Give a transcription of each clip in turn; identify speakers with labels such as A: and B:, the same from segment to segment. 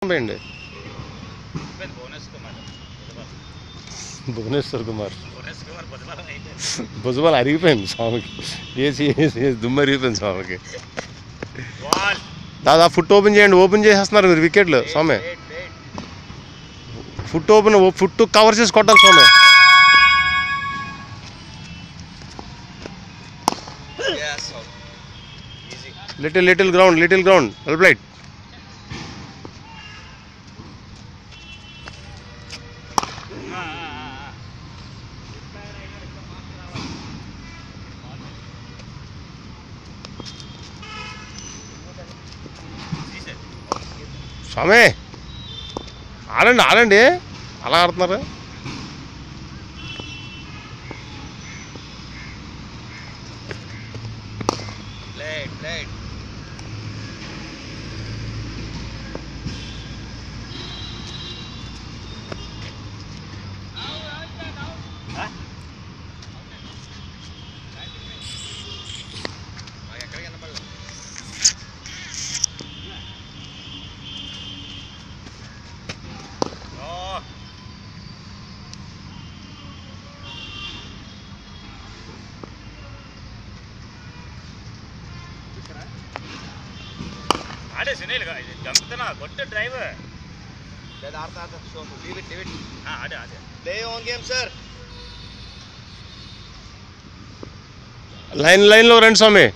A: పోయండి
B: bonus Kumar
A: Bhuvneshwar Kumar
B: bonus Kumar బుధవారం అయిపోయింది
A: భుజబలం అరిగిపోయింది స్వామికి ఏసి ఏసి ఏసి దుమ్ము అరిగిపోయింది స్వామికి
B: బాల్
A: దాదా ఫుట్ ఓపెన్ చేయండి ఓపెన్ చేసేస్తున్నారు మీరు వికెట్లు స్వామి ఫుట్ ఓపెన్ ఫుట్ కవర్ చేసి కొట్టాలి స్వామి
B: easy
A: little little ground little ground well played స్వామి ఆడండి ఆడండి అలా ఆడుతున్నారు
B: ప్లేట్ ప్లేట్ ఎక్కడికి వినపడలేదు ఓ ఆడే సునీల్ చంపుతున్నా కొట్టు డ్రైవ్
C: లేదు ఆడతా ఆడతా షో లీవ్ ఇట్ లీవ్ ఇట్
B: ఆడే ఆడే
C: play on game sir
A: line లైన్లో రండి స్వామి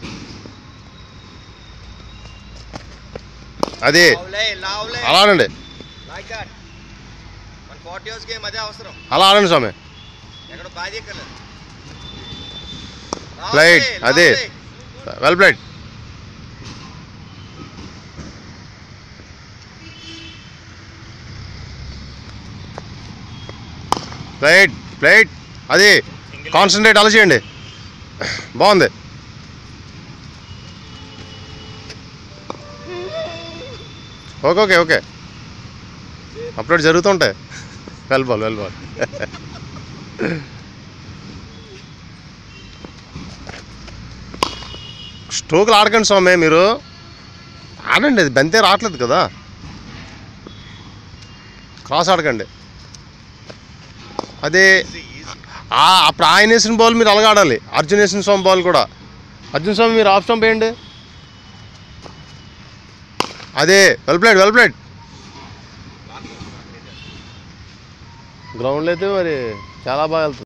A: అది
C: లావ్లే లావ్లే
A: అలా ఆడండి
C: లైక్ దట్ మన ఫార్టీ ఇయర్స్ గేమ్ అదే అవసరం
A: అలా ఆడండి స్వామి
C: ఎక్కడ బాధ ఎక్కర్లేదు
A: Right, అదే. వెల్ ప్లేట్ ప్లేట్ ప్లేట్ అది కాన్సన్ట్రేట్ అలా చేయండి బాగుంది ఓకే ఓకే ఓకే అప్లోడ్ జరుగుతుంటాయి వెల్ బాల్ వెల్ బాల్ స్ట్రోకులు ఆడకండి స్వామి మీరు ఆడండి అది బంతే రావట్లేదు కదా క్రాస్ ఆడకండి అదే ఆ, అప్పుడు ఆయన వేసిన బాల్ మీరు అలాగే ఆడాలి అర్జున్ వేసిన స్వామి బాల్ కూడా అర్జున్ స్వామి మీరు ఆఫ్ స్టంప్ వేయండి అదే వెల్ ప్లేట్ వెల్ ప్లేట్ గ్రౌండ్లో అయితే మరి చాలా బాగా వెళ్తుంది